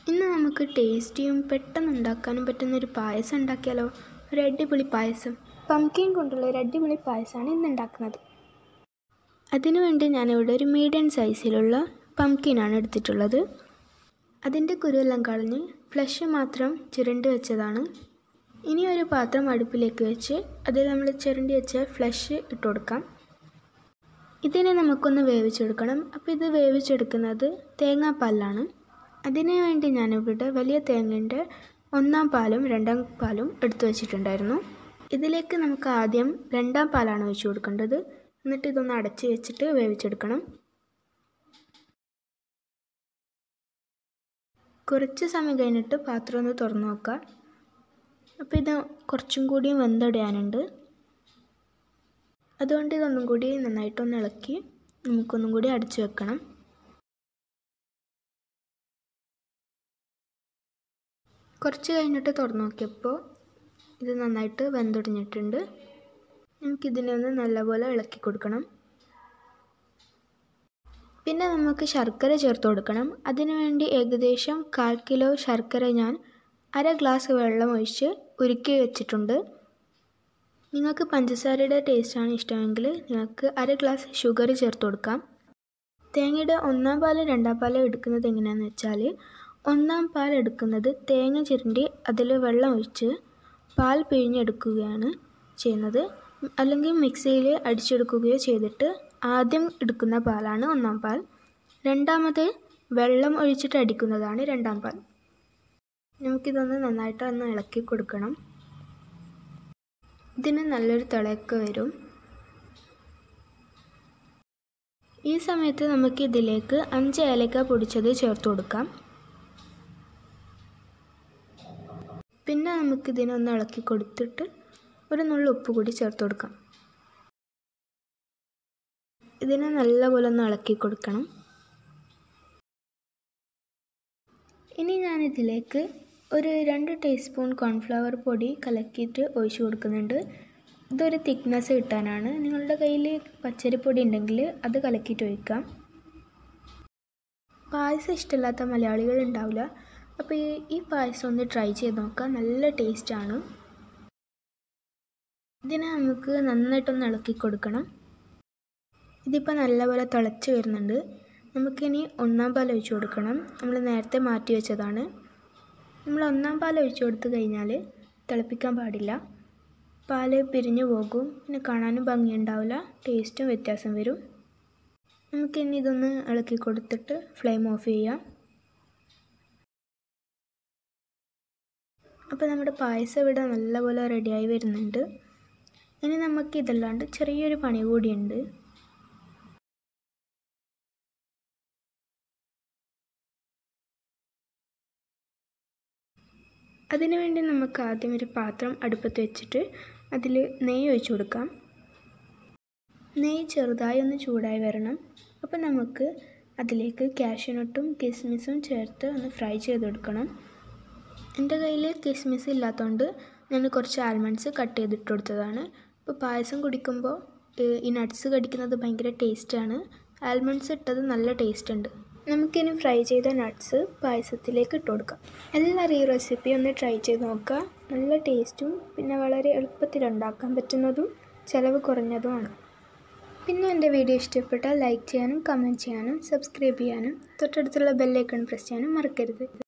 ഇന്ന് നമുക്ക് ടേസ്റ്റിയും പെട്ടെന്ന് ഉണ്ടാക്കാനും പറ്റുന്ന ഒരു പായസം ഉണ്ടാക്കിയാലോ ഒരു അടിപൊളി പായസം പംകിൻ കൊണ്ടുള്ള ഒരു അടിപൊളി പായസമാണ് ഇന്ന് ഉണ്ടാക്കുന്നത് അതിനുവേണ്ടി ഞാനിവിടെ ഒരു മീഡിയം സൈസിലുള്ള പംകിനാണ് എടുത്തിട്ടുള്ളത് അതിൻ്റെ കുരുവെല്ലാം കളഞ്ഞ് ഫ്ലഷ് മാത്രം ചുരണ്ടി വെച്ചതാണ് ഇനി ഒരു പാത്രം അടുപ്പിലേക്ക് വെച്ച് അതിൽ നമ്മൾ ചുരണ്ടി വെച്ച ഫ്ലഷ് ഇട്ട് കൊടുക്കാം ഇതിനെ നമുക്കൊന്ന് വേവിച്ചെടുക്കണം അപ്പോൾ ഇത് വേവിച്ചെടുക്കുന്നത് തേങ്ങാപ്പാലിലാണ് അതിനു വേണ്ടി ഞാനിവിടെ വലിയ തേങ്ങൻ്റെ ഒന്നാം പാലും രണ്ടാം പാലും എടുത്തു വച്ചിട്ടുണ്ടായിരുന്നു ഇതിലേക്ക് നമുക്ക് ആദ്യം രണ്ടാം പാലാണ് ഒഴിച്ചു കൊടുക്കേണ്ടത് എന്നിട്ട് ഇതൊന്ന് അടച്ച് വെച്ചിട്ട് വേവിച്ചെടുക്കണം കുറച്ച് സമയം കഴിഞ്ഞിട്ട് പാത്രം ഒന്ന് തുറന്നു നോക്കുക അപ്പോൾ ഇത് കുറച്ചും കൂടിയും വെന്തടയാനുണ്ട് അതുകൊണ്ട് ഇതൊന്നും കൂടി നന്നായിട്ടൊന്ന് ഇളക്കി നമുക്കൊന്നും കൂടി അടച്ചു വെക്കണം കുറച്ച് കഴിഞ്ഞിട്ട് തുറന്നു നോക്കിയപ്പോൾ ഇത് നന്നായിട്ട് വെന്തൊടിഞ്ഞിട്ടുണ്ട് നമുക്കിതിനെ ഒന്ന് നല്ലപോലെ ഇളക്കി കൊടുക്കണം പിന്നെ നമുക്ക് ശർക്കര ചേർത്ത് കൊടുക്കണം അതിനുവേണ്ടി ഏകദേശം കാൽ കിലോ ശർക്കര ഞാൻ അര ഗ്ലാസ് വെള്ളം ഒഴിച്ച് ഉരുക്കി വെച്ചിട്ടുണ്ട് നിങ്ങൾക്ക് പഞ്ചസാരയുടെ ടേസ്റ്റാണ് ഇഷ്ടമെങ്കിൽ നിങ്ങൾക്ക് അര ഗ്ലാസ് ഷുഗർ ചേർത്ത് കൊടുക്കാം തേങ്ങയുടെ ഒന്നാം പാല് രണ്ടാം പാല് എടുക്കുന്നത് എങ്ങനെയാണെന്ന് വെച്ചാൽ ഒന്നാം പാൽ എടുക്കുന്നത് തേങ്ങ ചിരണ്ടി അതിൽ വെള്ളം ഒഴിച്ച് പാൽ പിഴിഞ്ഞെടുക്കുകയാണ് ചെയ്യുന്നത് അല്ലെങ്കിൽ മിക്സിയിൽ അടിച്ചെടുക്കുകയോ ചെയ്തിട്ട് ആദ്യം എടുക്കുന്ന പാലാണ് ഒന്നാം പാൽ രണ്ടാമത് വെള്ളം ഒഴിച്ചിട്ട് അടിക്കുന്നതാണ് രണ്ടാം പാൽ നമുക്കിതൊന്ന് നന്നായിട്ട് ഒന്ന് ഇളക്കി കൊടുക്കണം ഇതിന് നല്ലൊരു തിളയൊക്കെ വരും ഈ സമയത്ത് നമുക്ക് ഇതിലേക്ക് അഞ്ച് ഏലക്ക പൊടിച്ചത് ചേർത്ത് കൊടുക്കാം പിന്നെ നമുക്ക് ഇതിനൊന്ന് ഇളക്കി കൊടുത്തിട്ട് ഒരു നുള്ളു ഉപ്പ് കൂടി ചേർത്ത് കൊടുക്കാം ഇതിനെ നല്ലപോലെ ഒന്ന് ഇളക്കി കൊടുക്കണം ഇനി ഞാനിതിലേക്ക് ഒരു രണ്ട് ടീസ്പൂൺ കോൺഫ്ലവർ പൊടി കലക്കിയിട്ട് ഒഴിച്ചു കൊടുക്കുന്നുണ്ട് ഇതൊരു തിക്നെസ് കിട്ടാനാണ് നിങ്ങളുടെ കയ്യിൽ പച്ചരിപ്പൊടി ഉണ്ടെങ്കിൽ അത് കലക്കിയിട്ട് ഒഴിക്കാം പായസം ഇഷ്ടമില്ലാത്ത മലയാളികൾ ഉണ്ടാവില്ല അപ്പോൾ ഈ ഈ പായസം ഒന്ന് ട്രൈ ചെയ്ത് നോക്കാം നല്ല ടേസ്റ്റാണ് ഇതിനെ നമുക്ക് നന്നായിട്ടൊന്ന് ഇളക്കി കൊടുക്കണം ഇതിപ്പോൾ നല്ലപോലെ തിളച്ച് വരുന്നുണ്ട് നമുക്കിനി ഒന്നാം പാൽ ഒഴിച്ചു കൊടുക്കണം നമ്മൾ നേരത്തെ മാറ്റി വെച്ചതാണ് നമ്മൾ ഒന്നാം പാൽ ഒഴിച്ചു കൊടുത്തു കഴിഞ്ഞാൽ തിളപ്പിക്കാൻ പാടില്ല പാല് പിരിഞ്ഞു പോകും പിന്നെ കാണാനും ഭംഗിയുണ്ടാവില്ല ടേസ്റ്റും വ്യത്യാസം വരും നമുക്കിനി ഇതൊന്ന് ഇളക്കി കൊടുത്തിട്ട് ഫ്ലെയിം ഓഫ് ചെയ്യാം അപ്പോൾ നമ്മുടെ പായസം ഇവിടെ നല്ലപോലെ റെഡിയായി വരുന്നുണ്ട് ഇനി നമുക്ക് ഇതല്ലാണ്ട് ചെറിയൊരു പണി കൂടിയുണ്ട് അതിനുവേണ്ടി നമുക്ക് ആദ്യം ഒരു പാത്രം അടുപ്പത്ത് വെച്ചിട്ട് അതിൽ നെയ്യ് ഒഴിച്ചു കൊടുക്കാം നെയ്യ് ചെറുതായി ഒന്ന് ചൂടായി വരണം അപ്പോൾ നമുക്ക് അതിലേക്ക് കാഷ്യൂനട്ടും കിസ്മിസും ചേർത്ത് ഒന്ന് ഫ്രൈ ചെയ്തെടുക്കണം എൻ്റെ കയ്യിൽ കിസ്മിസ് ഇല്ലാത്തതുകൊണ്ട് ഞാൻ കുറച്ച് ആൽമണ്ട്സ് കട്ട് ചെയ്തിട്ട് കൊടുത്തതാണ് ഇപ്പോൾ പായസം കുടിക്കുമ്പോൾ ഈ നട്ട്സ് കടിക്കുന്നത് ഭയങ്കര ടേസ്റ്റാണ് ആൽമണ്ട്സ് ഇട്ടത് നല്ല ടേസ്റ്റ് ഉണ്ട് നമുക്കിനി ഫ്രൈ ചെയ്ത നട്ട്സ് പായസത്തിലേക്ക് ഇട്ട് കൊടുക്കാം എല്ലാവരും ഈ റെസിപ്പി ഒന്ന് ട്രൈ ചെയ്ത് നോക്കുക നല്ല ടേസ്റ്റും പിന്നെ വളരെ എളുപ്പത്തിൽ ഉണ്ടാക്കാൻ പറ്റുന്നതും ചിലവ് കുറഞ്ഞതുമാണ് പിന്നെ എൻ്റെ വീഡിയോ ഇഷ്ടപ്പെട്ടാൽ ലൈക്ക് ചെയ്യാനും കമൻറ്റ് ചെയ്യാനും സബ്സ്ക്രൈബ് ചെയ്യാനും തൊട്ടടുത്തുള്ള ബെല്ലൈക്കൺ പ്രസ് ചെയ്യാനും മറക്കരുത്